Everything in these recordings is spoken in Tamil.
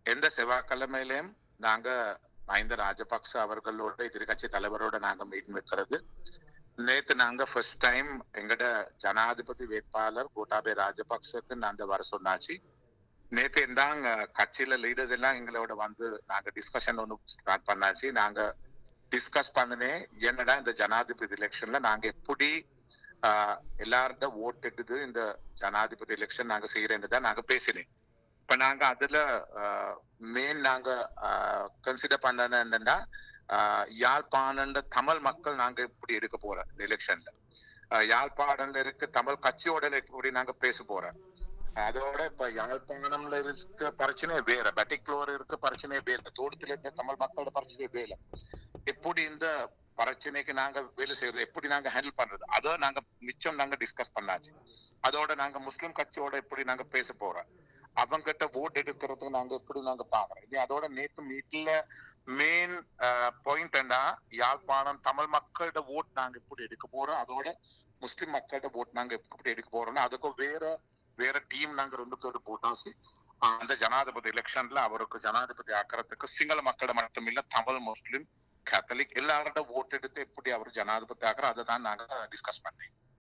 எந்த செவ்வாய்க்கிழமையிலையும் நாங்க மஹிந்த ராஜபக்ச அவர்களோட எதிர்கட்சி தலைவரோட நாங்க மீட் வைக்கிறது நேத்து நாங்க ஃபர்ஸ்ட் டைம் எங்கட ஜனாதிபதி வேட்பாளர் கோட்டாபே ராஜபக்சக்கு நாங்க வர சொன்னாச்சு நேத்து இருந்தாங்க கட்சியில லீடர்ஸ் எல்லாம் எங்களோட வந்து நாங்க டிஸ்கஷன் ஒன்று ஸ்டார்ட் பண்ணாச்சு நாங்க டிஸ்கஸ் பண்ணினே என்னடா இந்த ஜனாதிபதி எலெக்ஷன்ல நாங்க எப்படி ஆஹ், எல்லார்ட ஓட் எடுத்து இந்த ஜனாதிபதி எலெக்ஷன் நாங்க செய்யறேன்னு தான் நாங்க பேசினேன் இப்ப நாங்க அதுல மெயின் நாங்க கன்சிடர் பண்ணது என்னன்னா ஆஹ், யாழ்ப்பாணம்ல தமிழ் மக்கள் நாங்க எப்படி எடுக்க போறோம் இந்த எலெக்ஷன்ல யாழ்ப்பாணம்ல இருக்க தமிழ் கட்சியோட எப்படி நாங்க பேச போறோம் அதோட இப்ப யாழ்ப்பாணம்ல இருக்க பிரச்சனை வேற பட்டிக்லோர் இருக்க பிரச்சனை வேற தோட்டத்துல இருக்க தமிழ் மக்களோட பிரச்சனை வேற எப்படி இந்த பிரச்சனைக்கு நாங்க வேலை செய்யறது எப்படி நாங்க ஹேண்டில் பண்றது அதோ நாங்க மிச்சம் நாங்க டிஸ்கஸ் பண்ணாச்சு அதோட நாங்க முஸ்லிம் கட்சியோட எப்படி நாங்க பேச போறோம் அவங்கிட்ட ஓட் எடுக்கிறதுக்கு நாங்க எப்படி நாங்க பாக்குறோம் இது அதோட நேத்து மீட்ல மெயின் பாயிண்ட் என்ன யாழ்ப்பாணம் தமிழ் மக்களோட ஓட் நாங்க எப்படி எடுக்க போறோம் அதோட முஸ்லிம் மக்களோட ஓட் நாங்க எப்படி எடுக்க போறோம்னா அதுக்கும் வேற வேற டீம் நாங்க ரெண்டு பேரும் போட்டாச்சு அந்த ஜனாதிபதி எலெக்ஷன்ல அவருக்கு ஜனாதிபதி ஆக்கிறதுக்கு சிங்கள மக்கள் மட்டும் இல்ல தமிழ் முஸ்லிம் கேத்தலிக் எல்லாரோட ஓட் எடுத்து எப்படி அவர் ஜனாதிபதி ஆகிற அதை தான் நாங்க டிஸ்கஸ் பண்ணேன்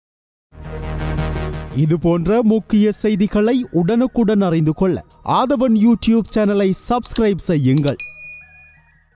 இது போன்ற முக்கிய செய்திகளை உடனுக்குடன் அறிந்து கொள்ள ஆதவன் யூடியூப் சேனலை சப்ஸ்கிரைப் செய்யுங்கள்